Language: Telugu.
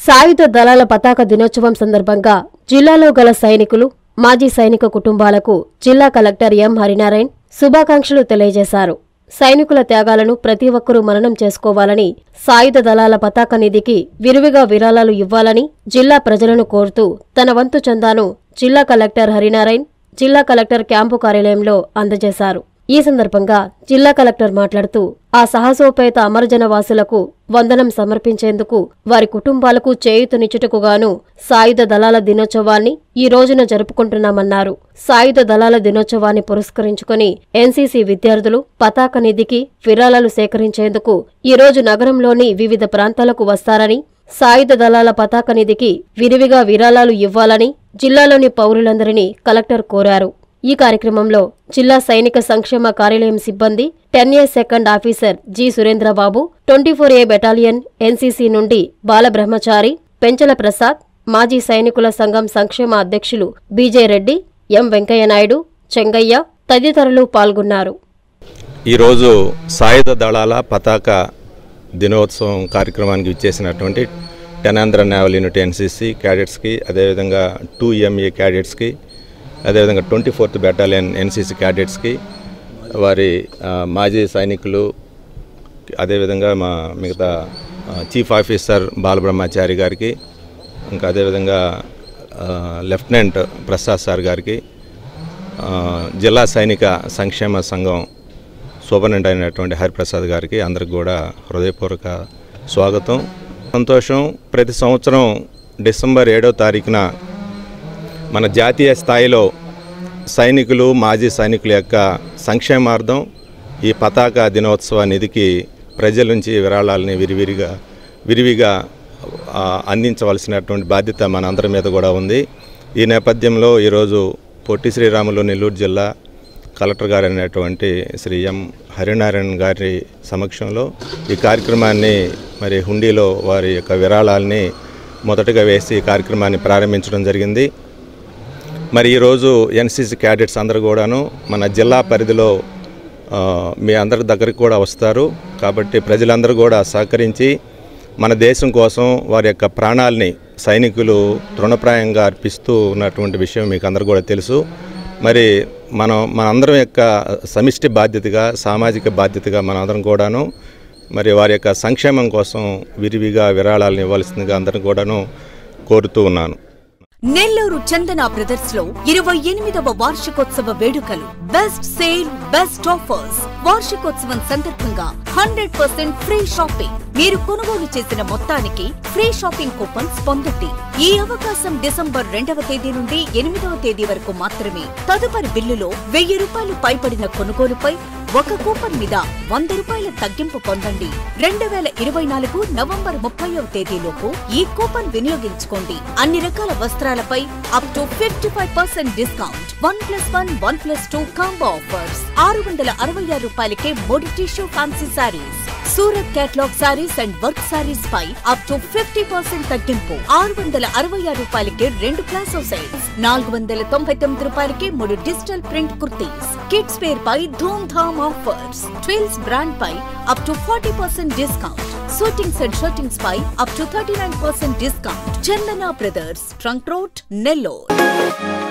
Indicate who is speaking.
Speaker 1: సాయుధ దళాల పతాక దినోత్సవం సందర్భంగా జిల్లాలో గల సైనికులు మాజీ సైనిక కుటుంబాలకు జిల్లా కలెక్టర్ ఎం హరినారాయణ్ శుభాకాంక్షలు తెలియజేశారు సైనికుల త్యాగాలను ప్రతి ఒక్కరూ మననం చేసుకోవాలని సాయుధ దళాల పతాక నిధికి విరివిగా విరాళాలు ఇవ్వాలని జిల్లా ప్రజలను కోరుతూ తన వంతు చందాను జిల్లా కలెక్టర్ హరినారాయణ్ జిల్లా కలెక్టర్ క్యాంపు కార్యాలయంలో అందజేశారు ఈ సందర్భంగా జిల్లా కలెక్టర్ మాట్లాడుతూ ఆ సాహసోపేత అమరజన వాసులకు వందనం సమర్పించేందుకు వారి కుటుంబాలకు చేయూతనిచ్చుటకు గాను సాయుధ దళాల దినోత్సవాన్ని ఈ రోజున జరుపుకుంటున్నామన్నారు సాయుధ దళాల దినోత్సవాన్ని పురస్కరించుకుని ఎన్సీసీ విద్యార్థులు పతాక నిధికి విరాళాలు సేకరించేందుకు ఈ రోజు నగరంలోని వివిధ ప్రాంతాలకు వస్తారని సాయుధ దళాల పతాక నిధికి విరివిగా విరాళాలు ఇవ్వాలని జిల్లాలోని పౌరులందరినీ కలెక్టర్ కోరారు ఈ కార్యక్రమంలో జిల్లా సైనిక సంక్షేమ కార్యాలయం సిబ్బంది ten A second officer G Surendrababu twenty four A battalion NCC నుండి బాలబ్రహ్మచారి పెంచల ప్రసాద్ మాజీ సైనికుల సంఘం సంక్షేమ అధ్యక్షులు బీజే రెడ్డి ఎం వెంకయ్యనాయుడు చెంగయ్య తదితరులు పాల్గొన్నారు
Speaker 2: ఈరోజు సాయుధ దళాల పతాక దినోత్సవం కార్యక్రమానికి ఇచ్చేసినటువంటి టెనాంధ్ర నేవల్ యూనిట్ ఎన్సీసీ క్యాడెట్స్కి అదేవిధంగా టూ ఎంఏ క్యాడెట్స్కి అదేవిధంగా ట్వంటీ ఫోర్త్ బెటాలియన్ ఎన్సీసీ క్యాడెట్స్కి వారి ఆ, మాజీ సైనికులు అదేవిధంగా మా మిగతా ఆ, చీఫ్ ఆఫీసర్ బాలబ్రహ్మచారి గారికి ఇంకా అదేవిధంగా ఆ, లెఫ్టినెంట్ ప్రసాద్ సార్ గారికి ఆ, జిల్లా సైనిక సంక్షేమ సంఘం సూపరింటెండెంట్ అయినటువంటి హరిప్రసాద్ గారికి అందరికి కూడా హృదయపూర్వక స్వాగతం సంతోషం ప్రతి సంవత్సరం డిసెంబర్ ఏడో తారీఖున మన జాతీయ స్థాయిలో సైనికులు మాజీ సైనికుల యొక్క సంక్షేమార్థం ఈ పతాక దినోత్సవ నిధికి ప్రజల నుంచి విరాళాలని విరివిరిగా విరివిగా ఆ, అందించవలసినటువంటి బాధ్యత మన అందరి మీద కూడా ఉంది ఈ నేపథ్యంలో ఈరోజు పొట్టి శ్రీరాములు నెల్లూరు జిల్లా కలెక్టర్ గారు అయినటువంటి శ్రీ ఎం హరినారాయణ గారి సమక్షంలో ఈ కార్యక్రమాన్ని మరి హుండీలో వారి యొక్క విరాళాలని మొదటగా వేసి ఈ కార్యక్రమాన్ని ప్రారంభించడం జరిగింది మరి ఈరోజు ఎన్సీసీ క్యాడెట్స్ అందరూ కూడాను మన జిల్లా పరిధిలో ఆ, మీ అందరి దగ్గరికి కూడా వస్తారు కాబట్టి ప్రజలందరూ కూడా సహకరించి మన దేశం కోసం వారి యొక్క ప్రాణాలని సైనికులు తృణప్రాయంగా అర్పిస్తూ ఉన్నటువంటి విషయం మీకు అందరూ కూడా తెలుసు మరి మనం మనందరం యొక్క సమిష్టి బాధ్యతగా సామాజిక బాధ్యతగా మనందరం కూడాను మరి వారి యొక్క సంక్షేమం కోసం విరివిగా విరాళాలను ఇవ్వాల్సిందిగా అందరం కూడాను కోరుతూ ఉన్నాను
Speaker 3: నెల్లూరు చందన బ్రదర్స్ లో ఇరవై ఎనిమిదవ వార్షికోత్సవ వేడుకలు బెస్ట్ సేల్ బెస్ట్ ఆఫర్స్ వార్షికోత్సవం సందర్భంగా హండ్రెడ్ పర్సెంట్ ఫ్రీ షాపింగ్ మీరు కొనుగోలు చేసిన మొత్తానికి ఫ్రీ షాపింగ్ కూపన్స్ పొందండి ఈ అవకాశం డిసెంబర్ రెండవ తేదీ నుండి ఎనిమిదవ తేదీ వరకు మాత్రమే తదుపరి బిల్లులో వెయ్యి రూపాయలు పైబడిన కొనుగోలుపై ఒక కూపన్ మీద వంద రూపాయల తగ్గింపు పొందండి రెండు వేల ఇరవై నాలుగు నవంబర్ ముప్పైవ తేదీలోపు ఈ కూపన్ వినియోగించుకోండి అన్ని రకాల వస్త్రాలపై up to fifty five percent discount one plus one one plus two combo offers ఆరు వందల అరవై ఆరు రూపాయలకే మూడు tissue fancy sarees Surat catalogue sarees and work sarees పై అప్ టు ఫిఫ్టీ పర్సెంట్ తగ్గింపు ఆరు వందల అరవై ఆరు రూపాయలకి రెండు ప్లాసో సెట్స్ నాలుగు వందల తొంభై తొమ్మిది రూపాయలకి మూడు digital print kurtis kids wear పై Dhoom Dhaam offers twills brand పై up to forty percent discount shootings and shirtings పై up to thirty nine percent discount Chandana brothers trunk road Nellore